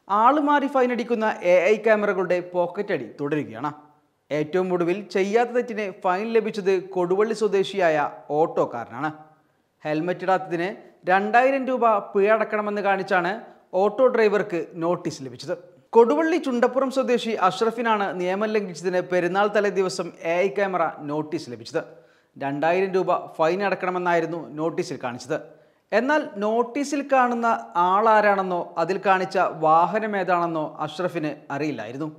ആളുമാറി ഫൈനടിക്കുന്ന A I ക്യാമറകളുടെ പോക്കറ്റടി തുടരുകയാണ് ഏറ്റവും ഒടുവിൽ ചെയ്യാത്ത തെറ്റിന് ഫൈൻ ലഭിച്ചത് കൊടുവള്ളി സ്വദേശിയായ ഓട്ടോക്കാരനാണ് ഹെൽമറ്റ് ഇടാത്തതിന് രണ്ടായിരം രൂപ പിഴ അടക്കണമെന്ന് കാണിച്ചാണ് ഓട്ടോ ഡ്രൈവർക്ക് നോട്ടീസ് ലഭിച്ചത് കൊടുവള്ളി ചുണ്ടപ്പുറം സ്വദേശി അഷ്റഫിനാണ് നിയമം ലംഘിച്ചതിന് പെരുന്നാൾ തലേ ദിവസം എ ഐ ക്യാമറ നോട്ടീസ് ലഭിച്ചത് രണ്ടായിരം രൂപ ഫൈൻ അടക്കണമെന്നായിരുന്നു നോട്ടീസിൽ കാണിച്ചത് എന്നാൽ നോട്ടീസിൽ കാണുന്ന ആളാരാണെന്നോ അതിൽ കാണിച്ച വാഹനം ഏതാണെന്നോ അഷ്റഫിന് അറിയില്ലായിരുന്നു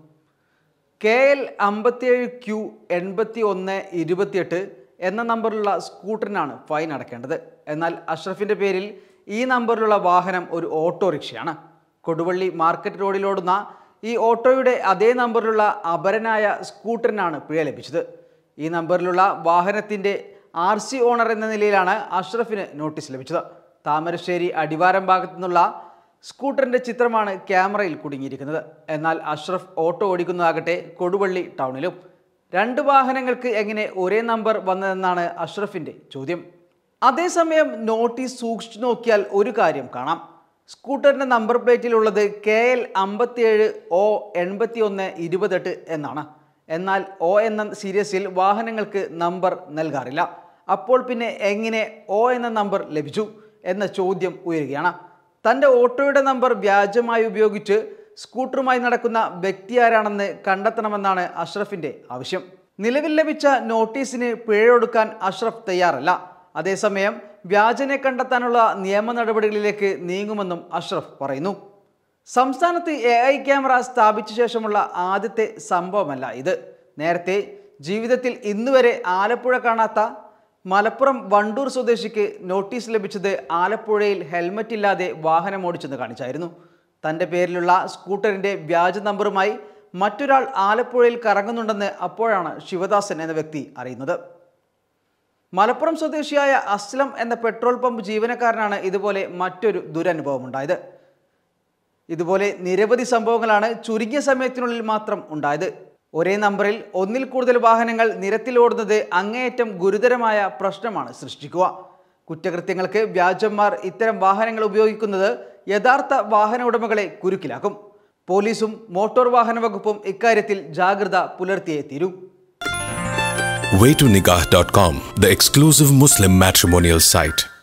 കെ എൽ അമ്പത്തിയേഴ് ക്യു എൺപത്തി ഒന്ന് ഇരുപത്തിയെട്ട് എന്ന നമ്പറിലുള്ള സ്കൂട്ടറിനാണ് ഫൈൻ അടക്കേണ്ടത് എന്നാൽ അഷ്റഫിൻ്റെ പേരിൽ ഈ നമ്പറിലുള്ള വാഹനം ഒരു ഓട്ടോറിക്ഷയാണ് കൊടുവള്ളി മാർക്കറ്റ് റോഡിലോടുന്ന ഈ ഓട്ടോയുടെ അതേ നമ്പറിലുള്ള അപരനായ സ്കൂട്ടറിനാണ് പിഴ ലഭിച്ചത് ഈ നമ്പറിലുള്ള വാഹനത്തിൻ്റെ ആർ സി ഓണർ എന്ന നിലയിലാണ് അഷ്റഫിന് നോട്ടീസ് ലഭിച്ചത് താമരശ്ശേരി അടിവാരം ഭാഗത്തു നിന്നുള്ള സ്കൂട്ടറിന്റെ ചിത്രമാണ് ക്യാമറയിൽ കുടുങ്ങിയിരിക്കുന്നത് എന്നാൽ അഷ്റഫ് ഓട്ടോ ഓടിക്കുന്നതാകട്ടെ കൊടുവള്ളി ടൗണിലും രണ്ട് വാഹനങ്ങൾക്ക് എങ്ങനെ ഒരേ നമ്പർ വന്നതെന്നാണ് അഷ്റഫിന്റെ ചോദ്യം അതേസമയം നോട്ടീസ് സൂക്ഷിച്ചു നോക്കിയാൽ ഒരു കാര്യം കാണാം സ്കൂട്ടറിന്റെ നമ്പർ പ്ലേറ്റിലുള്ളത് കെ എൽ അമ്പത്തിയേഴ് ഒ എൺപത്തി ഒന്ന് ഇരുപത്തെട്ട് എന്നാണ് എന്നാൽ ഒ എന്ന സീരീസിൽ വാഹനങ്ങൾക്ക് നമ്പർ നൽകാറില്ല അപ്പോൾ പിന്നെ എങ്ങനെ ഒ എന്ന നമ്പർ ലഭിച്ചു എന്ന ചോദ്യം ഉയരുകയാണ് തൻ്റെ ഓട്ടോയുടെ നമ്പർ വ്യാജമായി ഉപയോഗിച്ച് സ്കൂട്ടറുമായി നടക്കുന്ന വ്യക്തി ആരാണെന്ന് കണ്ടെത്തണമെന്നാണ് അഷ്റഫിന്റെ ആവശ്യം നിലവിൽ ലഭിച്ച നോട്ടീസിന് പിഴയൊടുക്കാൻ അഷ്റഫ് തയ്യാറല്ല അതേസമയം വ്യാജനെ കണ്ടെത്താനുള്ള നിയമ നടപടികളിലേക്ക് നീങ്ങുമെന്നും അഷ്റഫ് പറയുന്നു സംസ്ഥാനത്ത് എ ഐ ക്യാമറ സ്ഥാപിച്ച ശേഷമുള്ള ആദ്യത്തെ സംഭവമല്ല ഇത് നേരത്തെ ജീവിതത്തിൽ ഇന്നുവരെ ആലപ്പുഴ കാണാത്ത മലപ്പുറം വണ്ടൂർ സ്വദേശിക്ക് നോട്ടീസ് ലഭിച്ചത് ആലപ്പുഴയിൽ ഹെൽമറ്റ് ഇല്ലാതെ വാഹനം ഓടിച്ചെന്ന് കാണിച്ചായിരുന്നു തൻ്റെ പേരിലുള്ള സ്കൂട്ടറിൻ്റെ വ്യാജ നമ്പറുമായി മറ്റൊരാൾ ആലപ്പുഴയിൽ കറങ്ങുന്നുണ്ടെന്ന് അപ്പോഴാണ് ശിവദാസൻ എന്ന വ്യക്തി അറിയുന്നത് മലപ്പുറം സ്വദേശിയായ അസ്ലം എന്ന പെട്രോൾ പമ്പ് ജീവനക്കാരനാണ് ഇതുപോലെ മറ്റൊരു ദുരനുഭവം ഉണ്ടായത് ഇതുപോലെ നിരവധി സംഭവങ്ങളാണ് ചുരുങ്ങിയ സമയത്തിനുള്ളിൽ മാത്രം ഉണ്ടായത് ഒരേ നമ്പറിൽ ഒന്നിൽ കൂടുതൽ വാഹനങ്ങൾ നിരത്തിൽ ഓടുന്നത് അങ്ങേയറ്റം ഗുരുതരമായ പ്രശ്നമാണ് സൃഷ്ടിക്കുക കുറ്റകൃത്യങ്ങൾക്ക് വ്യാജന്മാർ ഇത്തരം വാഹനങ്ങൾ ഉപയോഗിക്കുന്നത് യഥാർത്ഥ വാഹന ഉടമകളെ കുരുക്കിലാക്കും പോലീസും മോട്ടോർ വാഹന വകുപ്പും ഇക്കാര്യത്തിൽ ജാഗ്രത പുലർത്തിയേ തീരൂ waytonikah.com, the exclusive Muslim matrimonial site.